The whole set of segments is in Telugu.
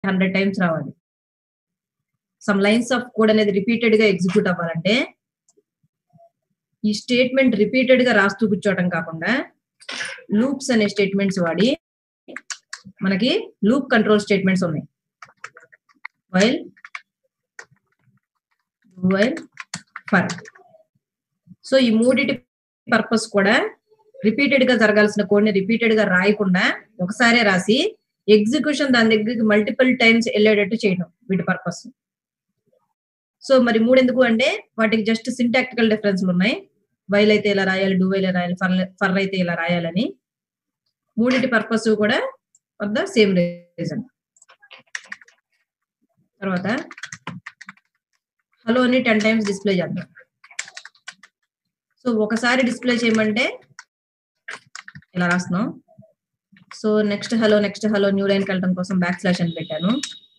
హండ్రెడ్ టైమ్స్ రావాలి సమ్ లైన్స్ ఆఫ్ కోడ్ అనేది రిపీటెడ్ గా ఎగ్జిక్యూట్ అవ్వాలంటే ఈ స్టేట్మెంట్ రిపీటెడ్ గా రాస్తూ కూర్చోవటం కాకుండా లూప్స్ అనే స్టేట్మెంట్స్ వాడి మనకి లూప్ కంట్రోల్ స్టేట్మెంట్స్ ఉన్నాయి వైల్ వైల్ ఫర్ సో ఈ మూడిటి పర్పస్ కూడా రిపీటెడ్ గా జరగాల్సిన కోడ్ ని రిపీటెడ్ గా రాయకుండా ఒకసారే రాసి ఎగ్జిక్యూషన్ దాని దగ్గరికి మల్టిపుల్ టైమ్స్ వెళ్ళేటట్టు చేయడం వీటి పర్పస్ సో మరి మూడు ఎందుకు అంటే వాటికి జస్ట్ సింటాక్టికల్ డిఫరెన్స్లు ఉన్నాయి వైల్ అయితే ఇలా రాయాలి డూ వైల్ రాయాలి ఫర్ ఫర్ అయితే ఇలా రాయాలని మూడిటి పర్పస్ కూడా ఫర్ ద సేమ్ రీజన్ తర్వాత హలో అని టెన్ టైమ్స్ డిస్ప్లే చేద్దాం సో ఒకసారి డిస్ప్లే చేయమంటే ఇలా రాస్తున్నాం so next hello next hello new లైన్కి వెళ్ళడం కోసం బ్యాక్ స్లాష్ అని పెట్టాను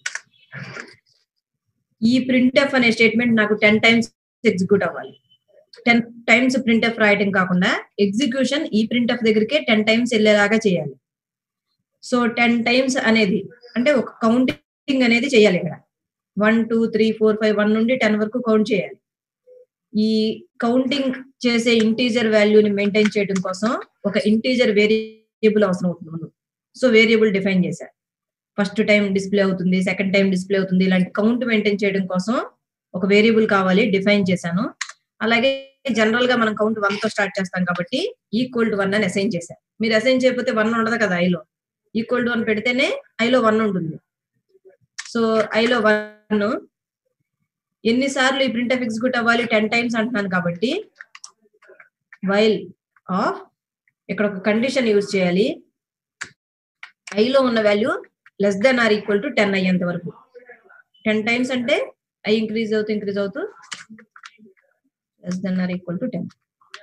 ఈ ప్రింట్ ఎఫ్ అనే స్టేట్మెంట్ నాకు టెన్ టైమ్స్ ఎగ్జిక్యూట్ అవ్వాలి టెన్ టైమ్స్ ప్రింట్ ఎఫ్ రాయటం కాకుండా ఎగ్జిక్యూషన్ ఈ ప్రింట్ ఎఫ్ దగ్గరికే టెన్ టైమ్స్ వెళ్ళేలాగా చేయాలి సో టెన్ టైమ్స్ అనేది అంటే ఒక కౌంటింగ్ అనేది చేయాలి ఇక్కడ one two three four five one నుండి టెన్ వరకు కౌంట్ చేయాలి ఈ కౌంటింగ్ చేసే ఇంటీజర్ వాల్యూని మెయింటైన్ చేయడం కోసం ఒక ఇంటీజర్ వేరియబుల్ అవసరం అవుతుంది ముందు సో వేరియబుల్ డిఫైన్ చేశారు ఫస్ట్ టైం డిస్ప్లే అవుతుంది సెకండ్ టైం డిస్ప్లే అవుతుంది ఇలాంటి కౌంట్ మెయింటైన్ చేయడం కోసం ఒక వేరియబుల్ కావాలి డిఫైన్ చేశాను అలాగే జనరల్ గా మనం కౌంట్ వన్ తో స్టార్ట్ చేస్తాం కాబట్టి ఈక్వల్ టు వన్ అని అసైన్ చేశారు మీరు అసైన్ చేయకపోతే వన్ ఉండదు కదా ఐలో ఈక్వల్ టు వన్ పెడితేనే ఐలో వన్ ఉంటుంది సో ఐలో వన్ ఎన్నిసార్లు ఈ ప్రింట్ ఆఫ్ ఎగ్జిక్యూట్ అవ్వాలి టెన్ టైమ్స్ అంటున్నాను కాబట్టి వైల్ ఆఫ్ ఇక్కడ ఒక కండిషన్ యూజ్ చేయాలి ఐలో ఉన్న value less than or equal to ten అయ్యేంత వరకు టెన్ టైమ్స్ అంటే ఐ ఇంక్రీజ్ అవుతూ ఇంక్రీజ్ అవుతూ less than or equal to ten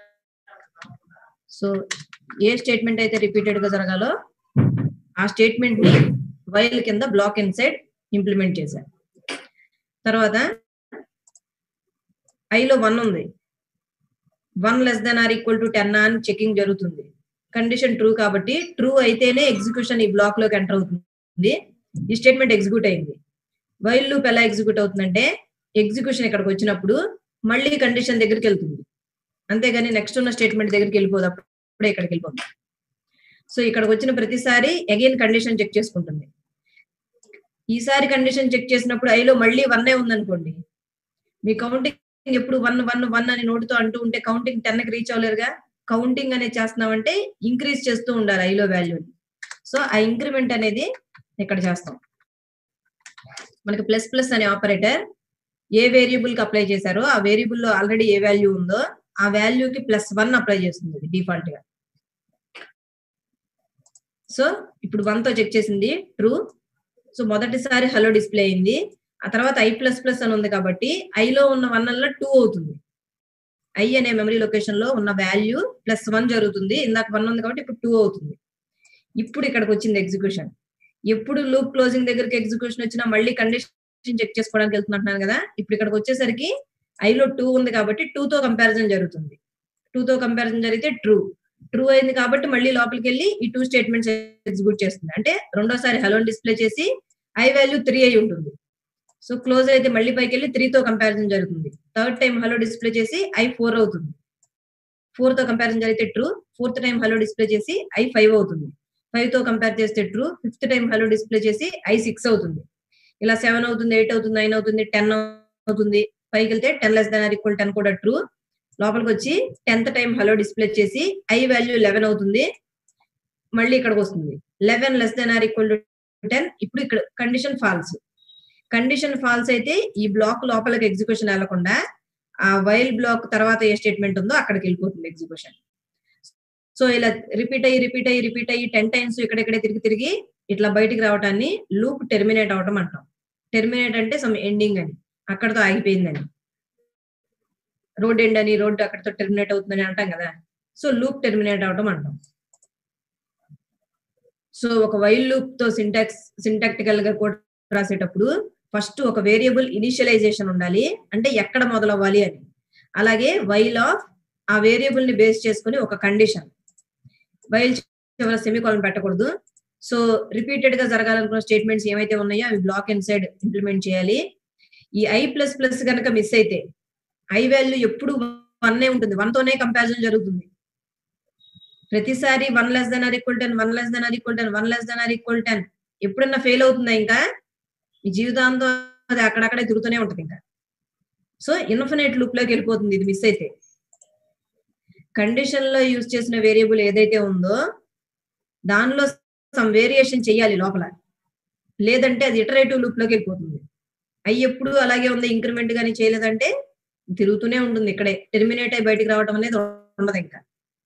so ఏ స్టేట్మెంట్ అయితే రిపీటెడ్ గా జరగాలో ఆ స్టేట్మెంట్ ని వైల్ కింద బ్లాక్ ఇన్సైడ్ ఇంప్లిమెంట్ చేశారు తర్వాత ఐలో వన్ ఉంది one less than or equal to ten అని చెకింగ్ జరుగుతుంది కండిషన్ ట్రూ కాబట్టి ట్రూ అయితేనే ఎగ్జిక్యూషన్ ఈ బ్లాక్ లోకి ఎంటర్ అవుతుంది ఈ స్టేట్మెంట్ ఎగ్జిక్యూట్ అయింది వైల్ లూప్ ఎలా ఎగ్జిక్యూట్ అవుతుందంటే ఎగ్జిక్యూషన్ ఇక్కడికి వచ్చినప్పుడు మళ్ళీ కండిషన్ దగ్గరికి వెళ్తుంది అంతేగాని నెక్స్ట్ ఉన్న స్టేట్మెంట్ దగ్గరికి వెళ్ళిపోదు అప్పుడే ఇక్కడికి వెళ్ళిపోతుంది సో ఇక్కడికి వచ్చిన ప్రతిసారి అగైన్ కండిషన్ చెక్ చేసుకుంటుంది ఈసారి కండిషన్ చెక్ చేసినప్పుడు ఐలో మళ్ళీ వన్నే ఉందనుకోండి మీ కౌంటింగ్ ఎప్పుడు వన్ వన్ వన్ అని నోటుతో అంటూ ఉంటే కౌంటింగ్ టెన్ కి రీచ్ అవ్వలేరుగా కౌంటింగ్ అనేది చేస్తున్నామంటే ఇంక్రీజ్ చేస్తూ ఉండాలి ఐలో వాల్యూని సో ఆ ఇంక్రిమెంట్ అనేది ఇక్కడ చేస్తాం మనకి ప్లస్ ప్లస్ అనే ఆపరేటర్ ఏ వేరియబుల్ కి అప్లై చేశారో ఆ వేరియబుల్ లో ఆల్రెడీ ఏ వాల్యూ ఉందో ఆ వాల్యూకి ప్లస్ వన్ అప్లై చేస్తుంది డిఫాల్ట్ గా సో ఇప్పుడు వన్ తో చెక్ చేసింది ట్రూ సో మొదటిసారి హలో డిస్ప్లే అయింది ఆ తర్వాత ఐ ప్లస్ ప్లస్ అని ఉంది కాబట్టి ఐలో ఉన్న వన్ వల్ల టూ అవుతుంది ఐ అనే మెమరీ లొకేషన్ లో ఉన్న వాల్యూ ప్లస్ వన్ జరుగుతుంది ఇందాక వన్ ఉంది కాబట్టి ఇప్పుడు టూ అవుతుంది ఇప్పుడు ఇక్కడికి వచ్చింది ఎగ్జిక్యూషన్ ఎప్పుడు లూప్ క్లోజింగ్ దగ్గరికి ఎగ్జిక్యూషన్ వచ్చినా మళ్ళీ కండిషన్ చెక్ చేసుకోవడానికి వెళ్తున్నట్టున్నాను కదా ఇప్పుడు ఇక్కడికి వచ్చేసరికి ఐలో టూ ఉంది కాబట్టి టూ తో కంపారిజన్ జరుగుతుంది టూ తో కంపారిజన్ జరిగితే ట్రూ ట్రూ అయింది కాబట్టి మళ్ళీ లోపలికి వెళ్ళి ఈ టూ స్టేట్మెంట్స్ ఎగ్జిక్యూట్ చేస్తుంది అంటే రెండోసారి హలో డిస్ప్లే చేసి ఐ వాల్యూ త్రీ అయి ఉంటుంది సో క్లోజ్ అయితే మళ్ళీ పైకి వెళ్ళి త్రీ తో కంపారిజన్ జరుగుతుంది థర్డ్ టైం హలో డిస్ప్లే చేసి ఐ ఫోర్ అవుతుంది ఫోర్ తో కంపారిజన్ జరిగితే true fourth time hello display చేసి ఐ ఫైవ్ అవుతుంది ఫైవ్ తో కంపేర్ చేస్తే true fifth time hello display చేసి ఐ సిక్స్ అవుతుంది ఇలా సెవెన్ అవుతుంది ఎయిట్ అవుతుంది నైన్ అవుతుంది టెన్ అవుతుంది పైకి వెళ్తే ten less than or equal ten కూడా ట్రూ లోపలికి వచ్చి టెన్త్ టైం హలో డిస్ప్లే చేసి ఐ వాల్యూ లెవెన్ అవుతుంది మళ్ళీ ఇక్కడికి వస్తుంది eleven less than or equal to ten ఇప్పుడు ఇక్కడ కండిషన్ ఫాల్స్ కండిషన్ ఫాల్స్ అయితే ఈ బ్లాక్ లోపలికి ఎగ్జిక్యూషన్ వెళ్లకుండా ఆ వైల్ బ్లాక్ తర్వాత ఏ స్టేట్మెంట్ ఉందో అక్కడికి వెళ్ళిపోతుంది ఎగ్జిక్యూషన్ సో ఇలా రిపీట్ అయ్యి రిపీట్ అయ్యి రిపీట్ అయ్యి టెన్ టైమ్స్ ఇక్కడెక్కడే తిరిగి తిరిగి ఇట్లా బయటికి రావటాన్ని లూప్ టెర్మినేట్ అవటం అంటాం టెర్మినేట్ అంటే సమ్ ఎండింగ్ అని అక్కడతో ఆగిపోయిందని రోడ్ ఎండ్ అని రోడ్ అక్కడతో టెర్మినేట్ అవుతుందని అంటాం కదా సో లూప్ టెర్మినేట్ అవటం అంటాం సో ఒక వైల్ లూప్ తో సింటాక్స్ సింటాక్టికల్ గా కోడ్ రాసేటప్పుడు ఫస్ట్ ఒక వేరియబుల్ ఇనిషియలైజేషన్ ఉండాలి అంటే ఎక్కడ మొదలవ్వాలి అని అలాగే వైల్ ఆఫ్ ఆ వేరియబుల్ ని బేస్ చేసుకుని ఒక కండిషన్ వైల్ చివర సెమికాలన్ పెట్టకూడదు సో రిపీటెడ్ గా జరగాలనుకున్న స్టేట్మెంట్స్ ఏమైతే ఉన్నాయో అవి బ్లాక్ అండ్ సైడ్ ఇంప్లిమెంట్ చేయాలి ఈ ఐ ప్లస్ ప్లస్ కనుక మిస్ అయితే ఐ వాల్యూ ఎప్పుడు వన్ ఉంటుంది వన్ తోనే కంపారిజన్ జరుగుతుంది ప్రతిసారి one less than or equal ten one less than or equal ten one less than or equal ten ఎప్పుడన్నా ఫెయిల్ అవుతుందా ఇంకా మీ జీవితాంతం అది అక్కడక్కడే తిరుగుతూనే ఉంటుంది ఇంకా సో ఇన్ఫినైట్ లూప్ లోకి వెళ్ళిపోతుంది ఇది మిస్ అయితే కండిషన్ లో యూజ్ చేసిన వేరియబుల్ ఏదైతే ఉందో దానిలో సమ్ వేరియేషన్ చేయాలి లోపల లేదంటే అది ఇటరేటివ్ లూప్ లోకి వెళ్ళిపోతుంది అవి ఎప్పుడు అలాగే ఉంది ఇంక్రిమెంట్ గానీ చేయలేదంటే తిరుగుతూనే ఉంటుంది ఇక్కడే టెర్మినేట్ అయి బయటికి రావడం అనేది ఉండదు ఇంకా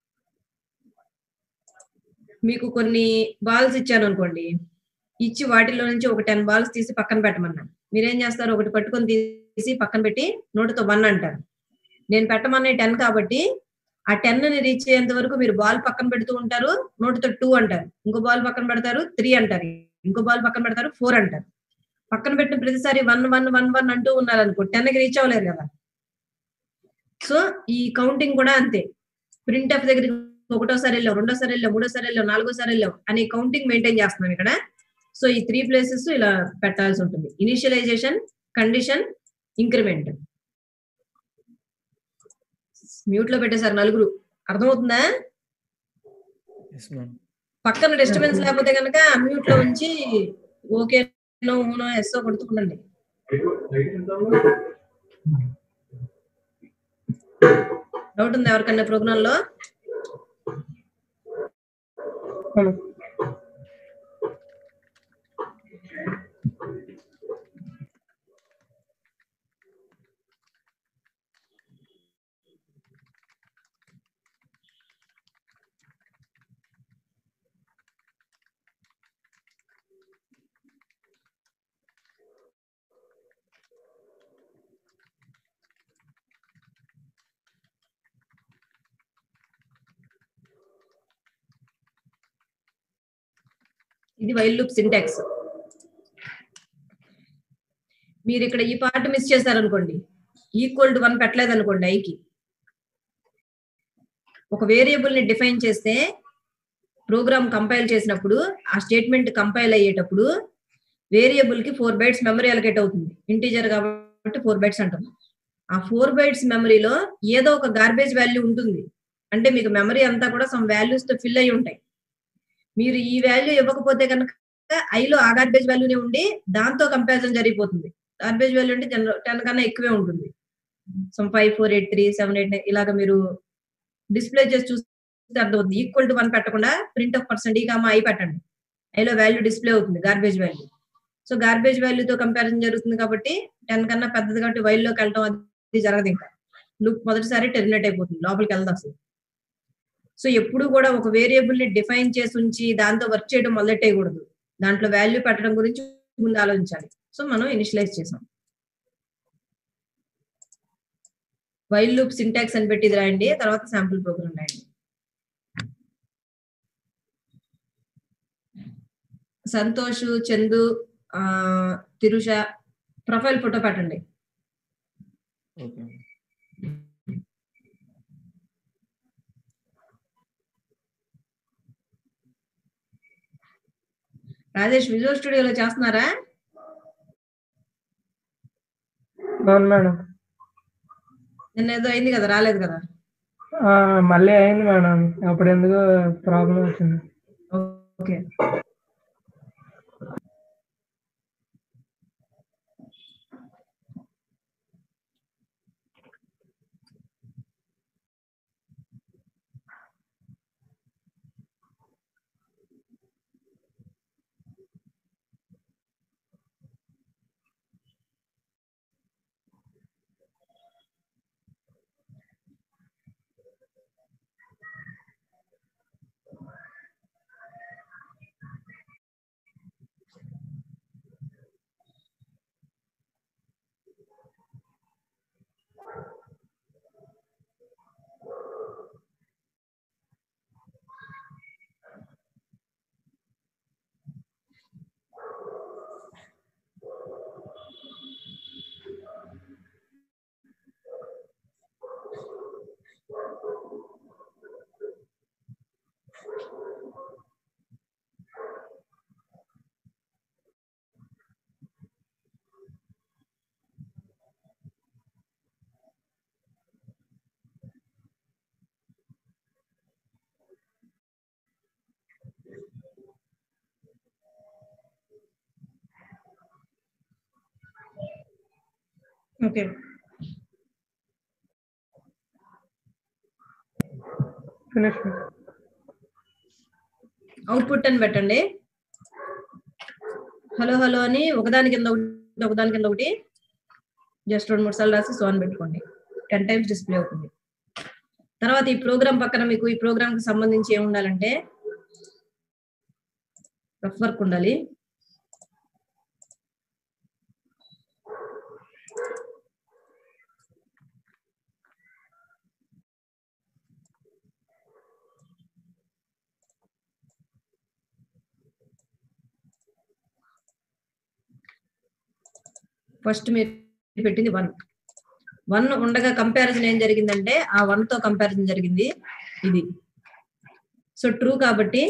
మీకు కొన్ని బాల్స్ ఇచ్చాను అనుకోండి ఇచ్చి వాటిలో నుంచి ఒక టెన్ బాల్స్ తీసి పక్కన పెట్టమన్నాను మీరేం చేస్తారు ఒకటి పట్టుకొని తీసి పక్కన పెట్టి నోటితో వన్ అంటారు నేను పెట్టమనే టెన్ కాబట్టి ఆ టెన్ ని రీచ్ అయ్యేంత వరకు మీరు బాల్ పక్కన పెడుతూ ఉంటారు నోటితో టూ అంటారు ఇంకో బాల్ పక్కన పెడతారు త్రీ అంటారు ఇంకో బాల్ పక్కన పెడతారు ఫోర్ అంటారు పక్కన పెట్టిన ప్రతిసారి వన్ వన్ వన్ వన్ అంటూ ఉన్నారు అనుకో టెన్ కి రీచ్ అవ్వలేరు కదా సో ఈ కౌంటింగ్ కూడా అంతే ప్రింట్ ఆఫ్ దగ్గరికి ఒకటోసారి వెళ్ళాం రెండోసారి వెళ్ళాం మూడోసారి వెళ్ళాం నాలుగోసారి వెళ్ళాం అనే కౌంటింగ్ మెయింటైన్ చేస్తున్నాం ఇక్కడ సో ఈ త్రీ ప్లేసెస్ ఇలా పెట్టాల్సి ఉంటుంది ఇనిషియలైజేషన్ కండిషన్ ఇంక్రిమెంట్ మ్యూట్ లో పెట్టేశారు నలుగురు అర్థమవుతుందా ఎస్ మ్యామ్ పక్కన డిస్టర్బెన్స్ లేకపోతే కనుక మ్యూట్ లో ఉంచి ఓకే నో ఊనో ఎస్ఓ కొడుతుండండి డౌట్ ఉంది ఎవరికన్నా ప్రోగ్రామ్ లో ఇది వైల్ లూప్ సింటాక్స్ మీరు ఇక్కడ ఈ పార్ట్ మిస్ చేశారనుకోండి ఈక్వల్ టు వన్ పెట్టలేదు అనుకోండి ఐకి ఒక వేరియబుల్ ని డిఫైన్ చేస్తే ప్రోగ్రామ్ కంపైల్ చేసినప్పుడు ఆ స్టేట్మెంట్ కంపైల్ అయ్యేటప్పుడు వేరియబుల్ కి ఫోర్ బైట్స్ మెమరీ అలకేట్ అవుతుంది ఇంటీజర్ కాబట్టి ఫోర్ బైట్స్ అంటాం ఆ ఫోర్ బైట్స్ మెమరీలో ఏదో ఒక గార్బేజ్ వాల్యూ ఉంటుంది అంటే మీకు మెమరీ అంతా కూడా సమ్ వాల్యూస్ తో ఫిల్ అయి ఉంటాయి మీరు ఈ వాల్యూ ఇవ్వకపోతే కనుక ఐలో ఆ గార్బేజ్ వాల్యూనే ఉండి దాంతో కంపారిజన్ జరిగిపోతుంది గార్బేజ్ వాల్యూ అంటే టెన్ కన్నా ఎక్కువే ఉంటుంది some five four eight three seven eight ఇలాగ మీరు డిస్ప్లే చేసి చూస్తే అర్థమవుతుంది ఈక్వల్ టు వన్ పెట్టకుండా ప్రింట్ ఆఫ్ పర్సెంట్ ఈ కామా ఐ పెట్టండి ఐలో వాల్యూ డిస్ప్లే అవుతుంది గార్బేజ్ వాల్యూ సో గార్బేజ్ వాల్యూతో కంపారిజన్ జరుగుతుంది కాబట్టి టెన్ కన్నా పెద్దది కాబట్టి వైల్లోకి వెళ్ళడం అది జరగదు ఇంకా లుక్ మొదటిసారి టెర్మినేట్ అయిపోతుంది లోపలికి వెళ్దాం అసలు సో ఎప్పుడు కూడా ఒక వేరియబుల్ ని డిఫైన్ చేసి ఉంచి దాంతో వర్క్ చేయడం మొదలెట్టేయకూడదు దాంట్లో వాల్యూ పెట్టడం గురించి ముందు ఆలోచించాలి సో మనం ఇనిషియలైజ్ చేసాం వైల్ లూప్ సింటాక్స్ అని పెట్టి ఇది రాయండి తర్వాత శాంపుల్ ప్రోగ్రామ్ రాయండి సంతోష్ చందు ఆ తిరుష ప్రొఫైల్ ఫోటో పెట్టండి ఓకే రాజేష్ విజువల్ స్టూడియోలో చేస్తున్నారా అవును మేడం నిన్న ఏదో అయింది కదా రాలేదు కదా ఆ, మళ్ళీ అయింది మేడం అప్పుడు ఎందుకు ప్రాబ్లం వచ్చింది ఓకే ఓకే ఫినిష్ అవుట్పుట్ అని పెట్టండి హలో హలో అని ఒకదాని కింద ఒకటి ఒకదాని కింద ఒకటి జస్ట్ రెండు మూడు సార్లు రాసి సోన్ పెట్టుకోండి టెన్ టైమ్స్ డిస్ప్లే అవుతుంది తర్వాత ఈ ప్రోగ్రామ్ పక్కన మీకు ఈ ప్రోగ్రామ్ కి సంబంధించి ఏమి ఉండాలంటే రఫ్ వర్క్ ఉండాలి ఫస్ట్ మీరు పెట్టింది వన్ వన్ ఉండగా కంపారిజన్ ఏం జరిగిందంటే ఆ వన్ తో కంపారిజన్ జరిగింది ఇది సో ట్రూ కాబట్టి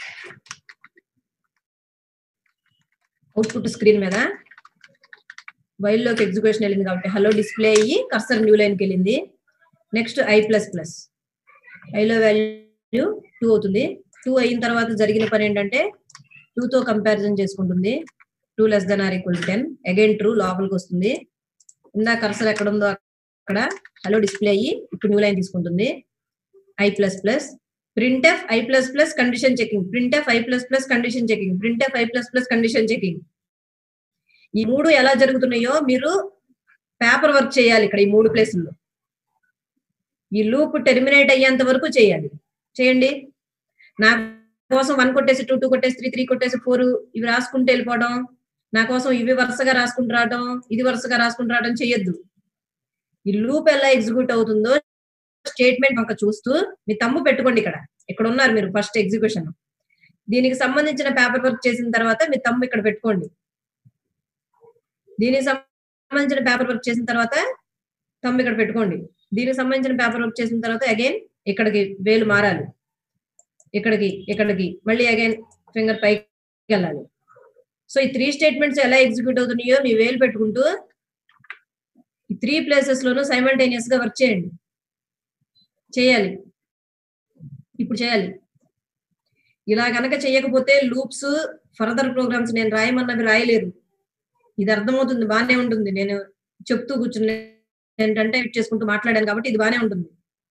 అవుట్పుట్ స్క్రీన్ మీద వైల్ లోకి ఎగ్జిక్యూషన్ వెళ్ళింది కాబట్టి హలో డిస్ప్లే అయ్యి కర్సర్ న్యూ లైన్కి వెళ్ళింది నెక్స్ట్ ఐ ప్లస్ ప్లస్ ఐలో వాల్యూ టూ అవుతుంది టూ అయిన తర్వాత జరిగిన పని ఏంటంటే టూ తో కంపారిజన్ చేసుకుంటుంది two less than or equal ten again true లోపలికి వస్తుంది ఇందా కర్సర్ ఎక్కడ ఉందో అక్కడ హలో డిస్ప్లే అయ్యి ఇప్పుడు న్యూ లైన్ తీసుకుంటుంది i plus plus print f i plus plus condition checking print f i plus plus condition checking print f i plus plus condition checking ఈ మూడు ఎలా జరుగుతున్నాయో మీరు పేపర్ వర్క్ చేయాలి ఇక్కడ ఈ మూడు ప్లేసుల్లో ఈ లూప్ టెర్మినేట్ అయ్యేంత వరకు చేయాలి చేయండి నా కోసం వన్ కొట్టేసి టూ టూ కొట్టేసి త్రీ త్రీ కొట్టేసి ఫోర్ ఇవి రాసుకుంటూ వెళ్ళిపోవడం నా కోసం ఇవి వరుసగా రాసుకుంటూ రావడం ఇది వరుసగా రాసుకుంటూ రావడం చెయ్యొద్దు ఈ లూప్ ఎలా ఎగ్జిక్యూట్ అవుతుందో స్టేట్మెంట్ ఒక చూస్తూ మీ తమ్ము పెట్టుకోండి ఇక్కడ ఇక్కడ ఉన్నారు మీరు ఫస్ట్ ఎగ్జిక్యూషన్ దీనికి సంబంధించిన పేపర్ వర్క్ చేసిన తర్వాత మీ తమ్ము ఇక్కడ పెట్టుకోండి దీనికి సంబంధించిన పేపర్ వర్క్ చేసిన తర్వాత తమ్ము ఇక్కడ పెట్టుకోండి దీనికి సంబంధించిన పేపర్ వర్క్ చేసిన తర్వాత అగైన్ ఇక్కడికి వేలు మారాలి ఇక్కడికి ఇక్కడికి మళ్ళీ అగైన్ ఫింగర్ పైకి వెళ్ళాలి సో ఈ త్రీ స్టేట్మెంట్స్ ఎలా ఎగ్జిక్యూట్ అవుతున్నాయో మీ వేలు పెట్టుకుంటూ ఈ త్రీ ప్లేసెస్ లోనూ సైమల్టేనియస్ గా వర్క్ చేయండి చేయాలి ఇప్పుడు చేయాలి ఇలా గనక చేయకపోతే లూప్స్ ఫర్దర్ ప్రోగ్రామ్స్ నేను రాయమన్నవి రాయలేరు ఇది అర్థమవుతుంది బాగానే ఉంటుంది నేను చెప్తూ కూర్చుని ఏంటంటే చేసుకుంటూ మాట్లాడాను కాబట్టి ఇది బాగానే ఉంటుంది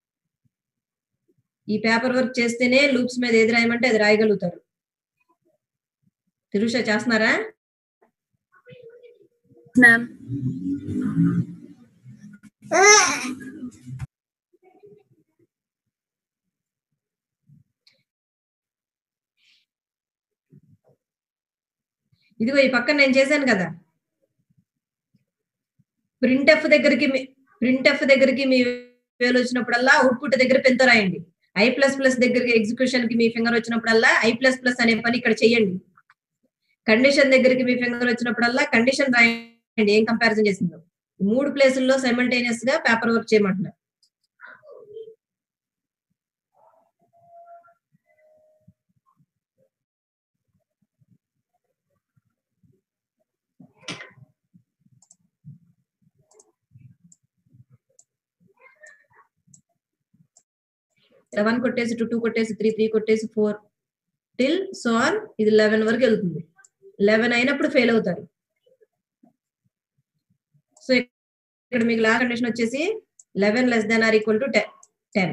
ఈ పేపర్ వర్క్ చేస్తేనే లూప్స్ మీద ఏది రాయమంటే అది రాయగలుగుతారు తిరుష చేస్తున్నారా మ్యామ్ ఇదిగో ఈ పక్కన నేను చేశాను కదా ప్రింట్ ఎఫ్ దగ్గరికి ప్రింట్ ఎఫ్ దగ్గరికి మీ వేలు వచ్చినప్పుడల్లా అవుట్పుట్ దగ్గర పెంతో రాయండి ఐ ప్లస్ ప్లస్ దగ్గరికి ఎగ్జిక్యూషన్ కి మీ ఫింగర్ వచ్చినప్పుడల్లా ఐ ప్లస్ ప్లస్ అనే పని ఇక్కడ చేయండి కండిషన్ దగ్గరికి మీ ఫింగర్ వచ్చినప్పుడల్లా కండిషన్ రాయండి ఏం కంపారిజన్ చేసిందో ఈ మూడు ప్లేసుల్లో సైమల్టేనియస్ గా పేపర్ వర్క్ చేయమంటున్నారు వన్ కొట్టేసి టూ టూ కొట్టేసి త్రీ త్రీ కొట్టేసి ఫోర్ టిల్ సో ఆన్ ఇది లెవెన్ వరకు వెళ్తుంది లెవెన్ అయినప్పుడు ఫెయిల్ అవుతారు సో ఇక్కడ మీకు లా కండిషన్ వచ్చేసి eleven less than or equal to ten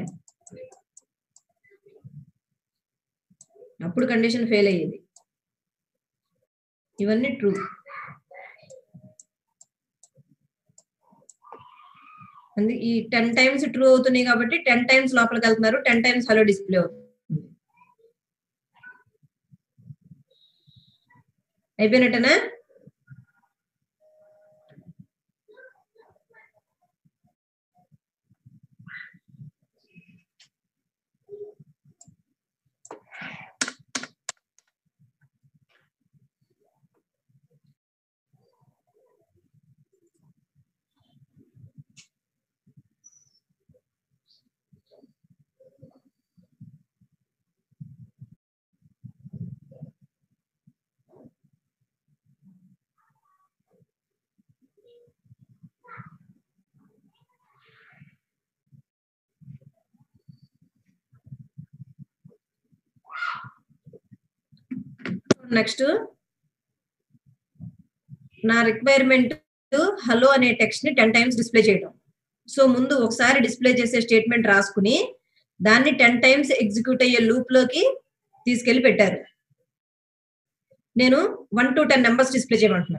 అప్పుడు కండిషన్ ఫెయిల్ అయ్యేది ఇవన్నీ ట్రూ అందుకే ఈ టెన్ టైమ్స్ ట్రూ అవుతున్నాయి కాబట్టి టెన్ టైమ్స్ లోపలికి వెళ్తున్నారు టెన్ టైమ్స్ హలో డిస్ప్లే అవుతుంది అయిపోయినట్టేనా నెక్స్ట్ నా రిక్వైర్మెంట్ హలో అనే టెక్స్ట్ ని టెన్ టైమ్స్ డిస్ప్లే చేయడం సో ముందు ఒకసారి డిస్ప్లే చేసే స్టేట్మెంట్ రాసుకుని దాన్ని టెన్ టైమ్స్ ఎగ్జిక్యూట్ అయ్యే లూప్ లోకి తీసుకెళ్లి పెట్టారు నేను one to ten numbers display చేయమంటున్నా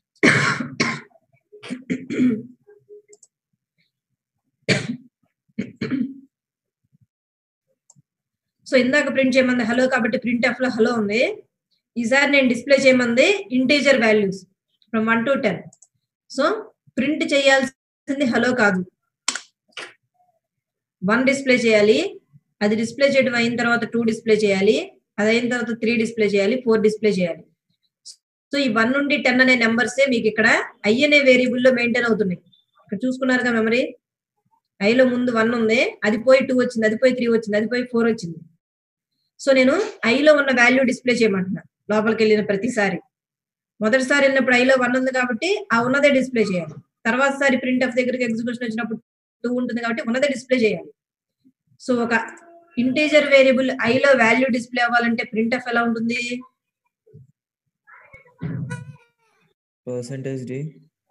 సో ఇందాక ప్రింట్ చేయమంది హలో కాబట్టి ప్రింట్ ఎఫ్ లో హలో ఉంది ఈసారి నేను డిస్ప్లే చేయమంది integer values from one to ten so print చేయాల్సింది హలో కాదు వన్ డిస్ప్లే చేయాలి అది డిస్ప్లే చేయడం అయిన తర్వాత టూ డిస్ప్లే చేయాలి అది అయిన తర్వాత త్రీ డిస్ప్లే చేయాలి ఫోర్ డిస్ప్లే చేయాలి సో ఈ వన్ నుండి టెన్ అనే నెంబర్సే మీకు ఇక్కడ ఐ అనే వేరియబుల్ లో మెయింటైన్ అవుతున్నాయి ఇక్కడ చూసుకున్నారుగా మెమరీ ఐలో ముందు వన్ ఉంది అది పోయి టూ వచ్చింది అది పోయి త్రీ వచ్చింది అది పోయి ఫోర్ వచ్చింది సో నేను ఐలో ఉన్న వాల్యూ డిస్ప్లే చేయమంటున్నా లోపలికి వెళ్ళిన ప్రతిసారి మొదటిసారి వెళ్ళినప్పుడు ఐలో వన్ ఉంది కాబట్టి ఆ ఉన్నదే డిస్ప్లే చేయాలి తర్వాత సారి ప్రింట్ ఆఫ్ దగ్గరికి ఎగ్జిక్యూషన్ వచ్చినప్పుడు టూ ఉంటుంది కాబట్టి ఉన్నదే డిస్ప్లే చేయాలి సో ఒక ఇంటీజర్ వేరియబుల్ ఐలో వాల్యూ డిస్ప్లే అవ్వాలంటే ప్రింట్ ఆఫ్ ఎలా ఉంటుంది percentage d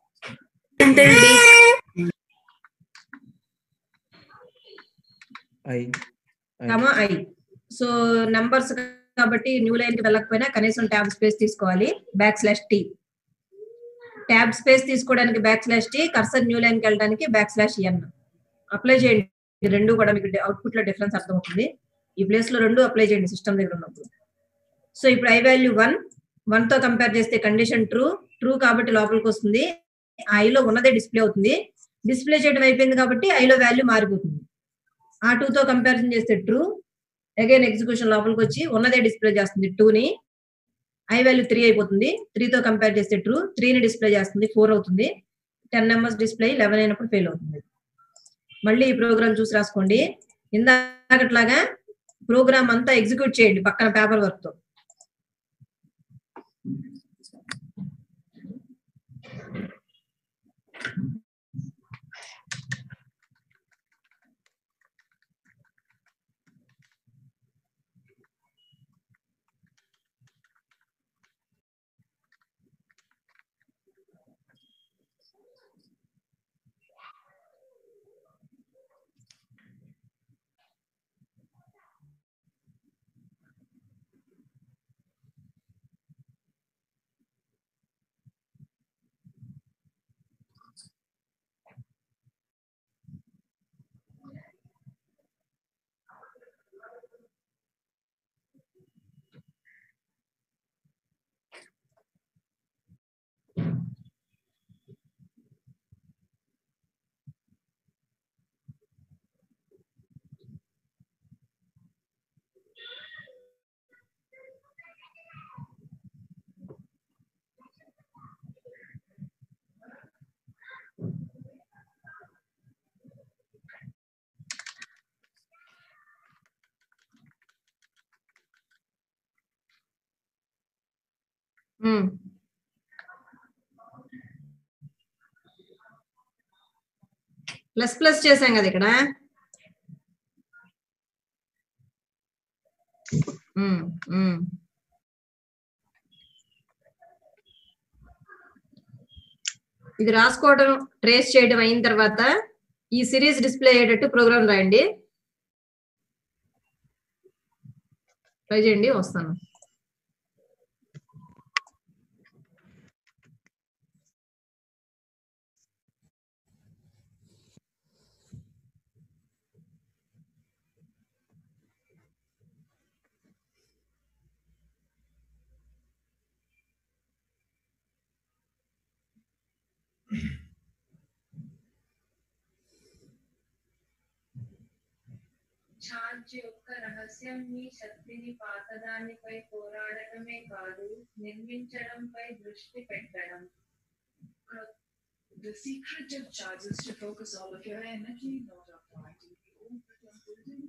i comma i so numbers కాబట్టి న్యూ లైన్ కి వెళ్ళకపోయినా కనీసం ట్యాబ్ స్పేస్ తీసుకోవాలి back slash t tab space తీసుకోవడానికి back slash t cursor new line కి వెళ్ళడానికి బ్యాక్ స్లాష్ ఎన్ అప్లై చేయండి ఈ రెండు కూడా మీకు అవుట్పుట్ లో డిఫరెన్స్ అర్థమవుతుంది ఈ ప్లేస్ లో రెండు అప్లై చేయండి సిస్టమ్ దగ్గర ఉన్నప్పుడు సో ఇప్పుడు ఐ వాల్యూ వన్ వన్ తో కంపేర్ చేస్తే కండిషన్ ట్రూ ట్రూ కాబట్టి లోపలికి వస్తుంది ఐలో ఉన్నదే డిస్ప్లే అవుతుంది డిస్ప్లే చేయడం అయిపోయింది కాబట్టి ఐలో వాల్యూ మారిపోతుంది ఆ టూ తో కంపారిజన్ చేస్తే ట్రూ అగైన్ ఎగ్జిక్యూషన్ లోపలికి వచ్చి ఉన్నదే డిస్ప్లే చేస్తుంది టూ ని ఐ వాల్యూ త్రీ అయిపోతుంది త్రీ తో కంపేర్ చేస్తే ట్రూ ని డిస్ప్లే చేస్తుంది ఫోర్ అవుతుంది టెన్ నెంబర్స్ డిస్ప్లే లెవెన్ అయినప్పుడు ఫెయిల్ అవుతుంది మళ్ళీ ఈ ప్రోగ్రామ్ చూసి రాసుకోండి ఇందాకట్లాగా ప్రోగ్రామ్ అంతా ఎగ్జిక్యూట్ చేయండి పక్కన పేపర్ వర్క్ తో ప్లస్ ప్లస్ చేసాం కదా ఇక్కడ ఉమ్, ఉమ్. ఇది రాసుకోవడం ట్రేస్ చేయడం అయిన తర్వాత ఈ సిరీస్ డిస్ప్లే అయ్యేటట్టు ప్రోగ్రామ్ రాయండి ట్రై చేయండి వస్తాను ఛార్జ్ యొక్క రహస్యం మీ శక్తిని పాతదానిపై పోరాడటమే కాదు నిర్మించడంపై దృష్టి పెట్టడం The secret of charge is to focus all of your energy, not on fighting the old but on building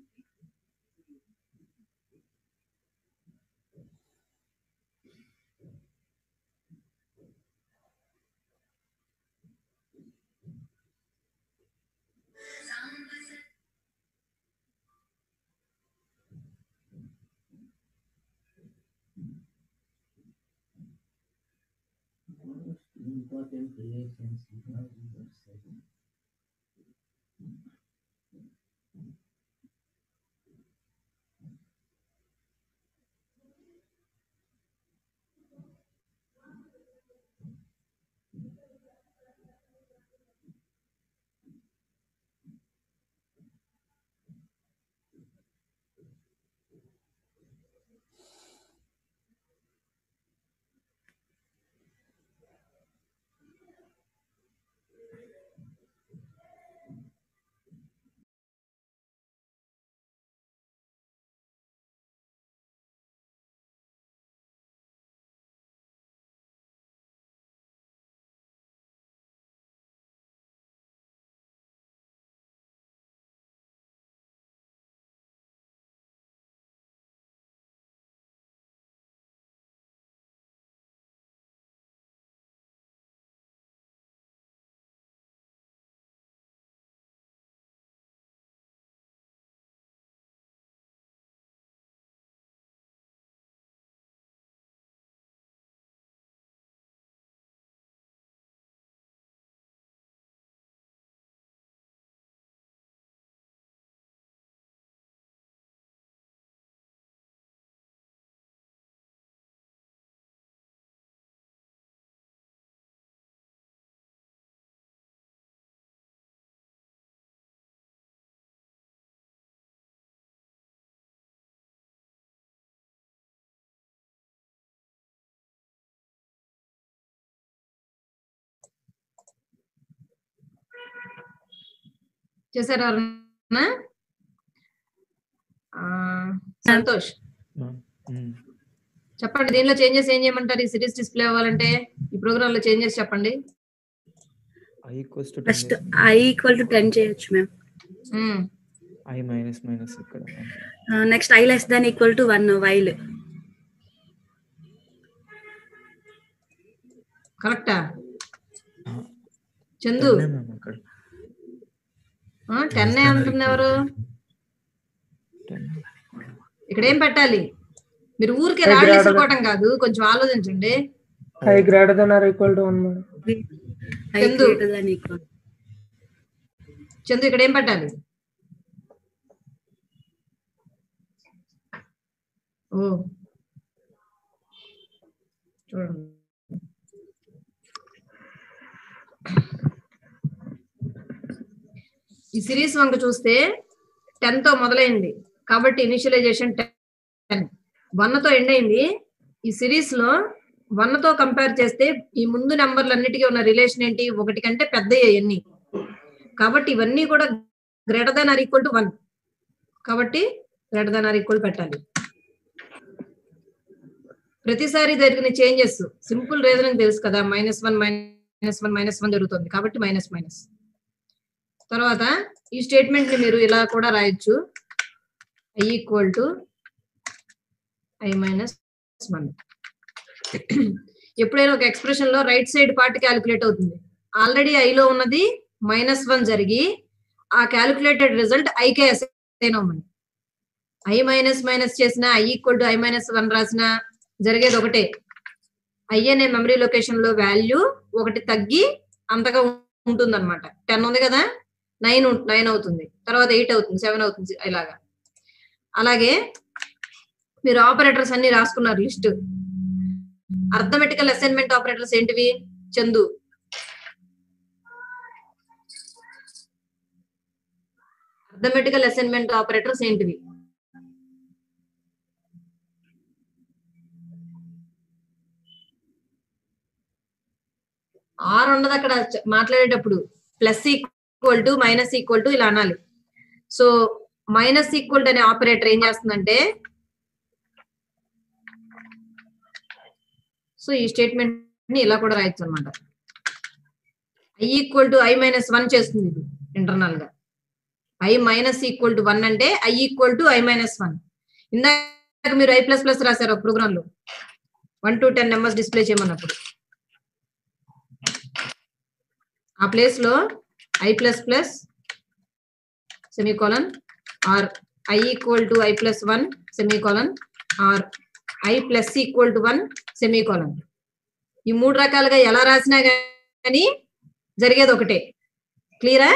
important relations you have in your study. చేశారా ఎవరన్నా? ఆ, సంతోష్ ఉమ్. చెప్పండి దీనిలో చేంజెస్ ఏం చేయమంటారు ఈ సిరీస్ డిస్ప్లే అవ్వాలంటే ఈ ప్రోగ్రామ్ లో చేంజెస్ చెప్పండి i equals to first i equal to ten చేయొచ్చు ma'am um, i minus minus ఇక్కడ next i less than equal to one while కరెక్టా చందు మ్యామ్ అక్కడ టెన్ అంటుంది ఎవరు ఇక్కడ ఏం పెట్టాలి మీరు ఊరికే Hey, రాళ్ళు Greta. వేసుకోవటం కాదు కొంచెం ఆలోచించండి i greater than or equal to one madam i Chandu. Greater than equal Chandu ఇక్కడ ఏం పెట్టాలి ఓ చూడండి ఈ సిరీస్ వంక చూస్తే టెన్ తో మొదలైంది కాబట్టి ఇనిషియలైజేషన్ టెన్ వన్ తో ఎండ్ అయింది ఈ సిరీస్ లో వన్ తో కంపేర్ చేస్తే ఈ ముందు నెంబర్లన్నిటికీ ఉన్న రిలేషన్ ఏంటి ఒకటి కంటే పెద్ద ఎన్ని కాబట్టి ఇవన్నీ కూడా greater than or equal to one కాబట్టి గ్రేటర్ దాన్ ఆర్ ఈక్వల్ పెట్టాలి ప్రతిసారి జరిగిన చేంజెస్ సింపుల్ రీజనింగ్ తెలుసు కదా minus one minus one minus one జరుగుతుంది కాబట్టి మైనస్ మైనస్ తర్వాత ఈ స్టేట్మెంట్ ని మీరు ఇలా కూడా రాయొచ్చు i equal to I minus one ఎప్పుడైనా ఒక ఎక్స్ప్రెషన్ లో రైట్ సైడ్ పార్ట్ క్యాలిక్యులేట్ అవుతుంది ఆల్రెడీ ఐలో ఉన్నది మైనస్ వన్ జరిగి ఆ క్యాలిక్యులేటెడ్ రిజల్ట్ ఐకే అసైన్ అవ్వమని ఐ మైనస్ మైనస్ చేసిన i equal to I minus one రాసిన జరిగేది ఒకటే ఐ అనే మెమరీ లొకేషన్ లో వాల్యూ ఒకటి తగ్గి అంతగా ఉంటుంది అనమాట టెన్ ఉంది కదా నైన్ నైన్ అవుతుంది తర్వాత ఎయిట్ అవుతుంది సెవెన్ అవుతుంది ఇలాగా అలాగే మీరు ఆపరేటర్స్ అన్ని రాసుకున్నారు లిస్ట్ అర్థమెటికల్ అసైన్మెంట్ ఆపరేటర్స్ ఏంటివి చందు అర్థమెటికల్ అసైన్మెంట్ ఆపరేటర్స్ ఏంటివి ఆర్ ఉండదు అక్కడ చ- మాట్లాడేటప్పుడు plus equal to minus equal to ఇలా అనాలి సో మైనస్ ఈక్వల్ టు అనే ఆపరేటర్ ఏం చేస్తుందంటే సో ఈ స్టేట్మెంట్ ని ఇలా కూడా రాయొచ్చు అనమాట i equal to I minus one చేస్తుంది ఇది ఇంటర్నల్ గా i minus equal to one అంటే i equal to I minus one ఇందాక మీరు ఐ ప్లస్ ప్లస్ రాశారు ఒక ప్రోగ్రామ్ లో one to ten numbers display చేయమన్నప్పుడు ఆ ప్లేస్ లో i plus plus semicolon or i equal to I plus one semicolon or i plus equal to one semicolon ఈ మూడు రకాలుగా ఎలా రాసినా కానీ జరిగేది ఒకటే క్లియరా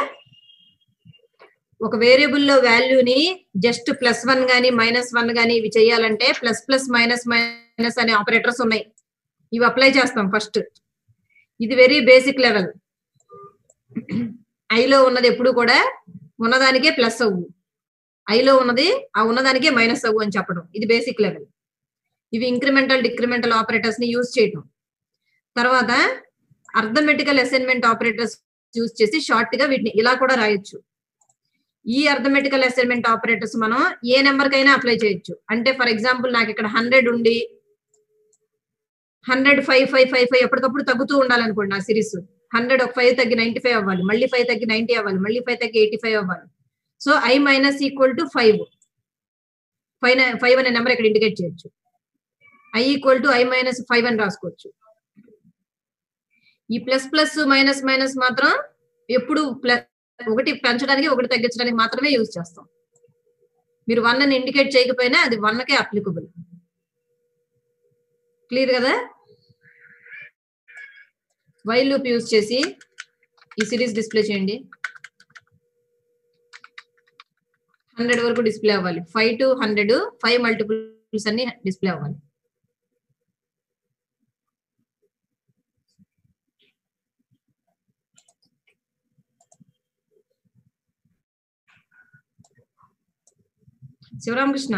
ఒక వేరియబుల్ లో వాల్యూని జస్ట్ ప్లస్ వన్ గానీ మైనస్ వన్ గానీ ఇవి చేయాలంటే ప్లస్ ప్లస్ మైనస్ మైనస్ అనే ఆపరేటర్స్ ఉన్నాయి ఇవి అప్లై చేస్తాం ఫస్ట్ ఇది వెరీ బేసిక్ లెవెల్ ఐలో ఉన్నది ఎప్పుడు కూడా ఉన్నదానికే ప్లస్ అవ్వు ఐలో ఉన్నది ఆ ఉన్నదానికే మైనస్ అవ్వు అని చెప్పడం ఇది బేసిక్ లెవెల్ ఇవి ఇంక్రిమెంటల్ డిక్రిమెంటల్ ఆపరేటర్స్ ని యూజ్ చేయటం తర్వాత అర్థమెటికల్ అసైన్మెంట్ ఆపరేటర్స్ యూజ్ చేసి షార్ట్ గా వీటిని ఇలా కూడా రాయొచ్చు ఈ అర్థమెటికల్ అసైన్మెంట్ ఆపరేటర్స్ మనం ఏ నెంబర్ కైనా అప్లై చేయొచ్చు అంటే ఫర్ ఎగ్జాంపుల్ నాకు ఇక్కడ హండ్రెడ్ ఉండి hundred five five five five ఎప్పటికప్పుడు తగ్గుతూ ఉండాలనుకోండి ఆ సిరీస్ హండ్రెడ్ ఒక ఫైవ్ తగ్గి నైన్టీ ఫైవ్ అవ్వాలి మళ్ళీ ఫైవ్ తగ్గి నైన్టీ అవ్వాలి మళ్ళీ ఫైవ్ తగ్గి ఎయిటీ ఫైవ్ అవ్వాలి so I minus equal to five five five అనే నెంబర్ ఇక్కడ ఇండికేట్ చేయొచ్చు I equal to I minus five అని రాసుకోవచ్చు ఈ ప్లస్ ప్లస్ మైనస్ మైనస్ మాత్రం ఎప్పుడు ప్లస్ ఒకటి పెంచడానికి ఒకటి తగ్గించడానికి మాత్రమే యూజ్ చేస్తాం మీరు వన్ అని ఇండికేట్ చేయకపోయినా అది వన్ కే అప్లికబుల్ క్లియర్ కదా వైల్ లూప్ యూజ్ చేసి ఈ సిరీస్ డిస్ప్లే చేయండి హండ్రెడ్ వరకు డిస్ప్లే అవ్వాలి five to hundred five multiples అన్ని డిస్ప్లే అవ్వాలి Sivaramakrishna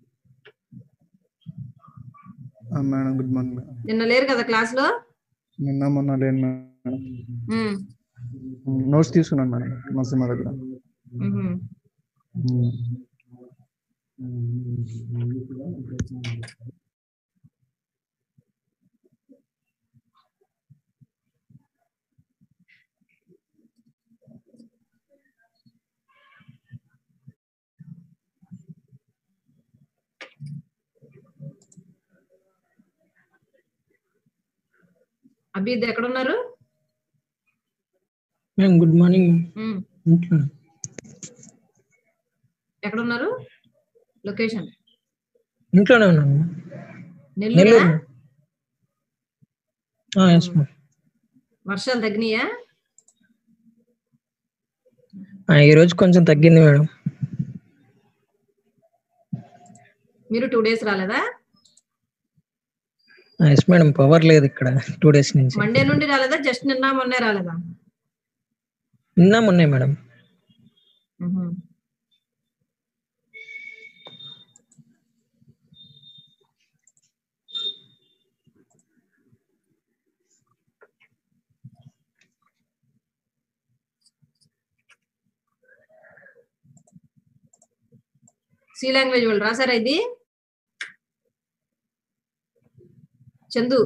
madam good morning madam um లేరు కదా క్లాస్ లో నిన్న మొన్న లేను మేడం ఉమ్, నోట్స్ తీసుకున్నాను మేడం నరసింహ దగ్గర ఉహుం. ఉమ్. అభిద్ ఎక్కడున్నారు మ్యామ్ గుడ్ మార్నింగ్ ఉమ్, ఇంట్లో ఎక్కడున్నారు లొకేషన్ ఇంట్లోనే ఉన్నాను నెల్లూరు నెల్లూరు ఎస్ మ్యామ్ వర్షాలు తగ్గినాయా ఈ రోజు కొంచెం తగ్గింది మేడం మీరు టూ డేస్ రాలేదా ఎస్ మేడం పవర్ లేదు ఇక్కడ టూ డేస్ నుంచి మండే నుండి రాలేదా జస్ట్ నిన్న మొన్నే రాలేదా నిన్న మొన్నే మేడం ఉహుం. సి లాంగ్వేజ్ వాళ్ళు రాసారా ఇది చందు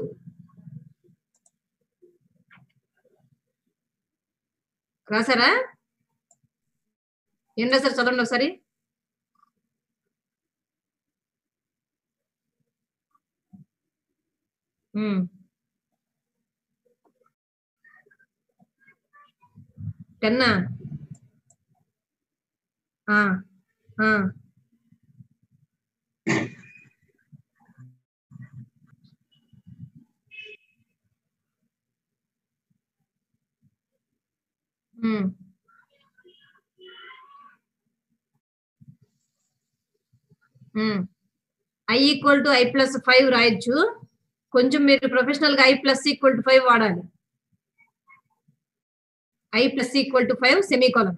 రాసారా ఏం రాశారు చదవండి ఒకసారి ఉమ్. టెన్నా ఆ, ఆ. Um. I equal to I plus five రాయొచ్చు కొంచెం మీరు ప్రొఫెషనల్ గా I plus equal to five వాడాలి I plus equal to five semicolon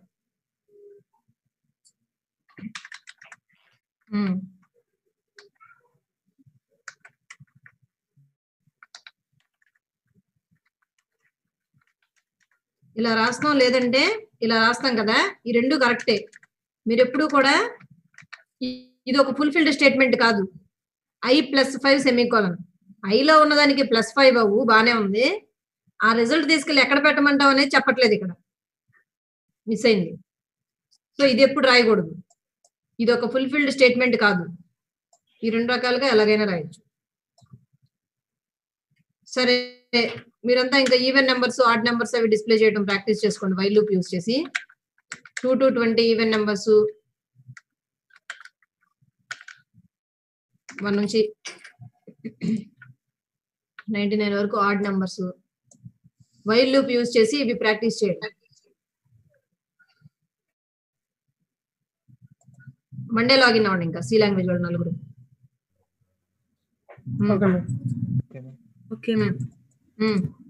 ఇలా రాస్తాం లేదంటే ఇలా రాస్తాం కదా ఈ రెండు కరెక్టే మీరు ఎప్పుడు కూడా ఇ- ఇది ఒక ఫుల్ఫిల్డ్ స్టేట్మెంట్ కాదు ఐ ప్లస్ ఫైవ్ సెమీకోలన్ ఐలో ఉన్నదానికి ప్లస్ ఫైవ్ అవ్వు బానే ఉంది ఆ రిజల్ట్ తీసుకెళ్ళి ఎక్కడ పెట్టమంటావు అనేది చెప్పట్లేదు ఇక్కడ మిస్ అయింది సో ఇది ఎప్పుడు రాయకూడదు ఇది ఒక ఫుల్ఫిల్డ్ స్టేట్మెంట్ కాదు ఈ రెండు రకాలుగా ఎలాగైనా రాయొచ్చు సరే మీరంతా ఇంకా ఈవెన్ నెంబర్స్ ఆడ్ నెంబర్స్ అవి డిస్ప్లే చేయడం ప్రాక్టీస్ చేసుకోండి వైల్ లూప్ యూస్ చేసి two to twenty even numbers one నుంచి నైన్టీ నైన్ వరకు odd numbers while loop use చేసి ఇవి ప్రాక్టీస్ చేయండి మండే లాగిన్ అవ్వండి ఇంకా సి లాంగ్వేజ్ వాళ్ళు నలుగురు okay ma'am okay ma'am okay ma'am ఉమ్.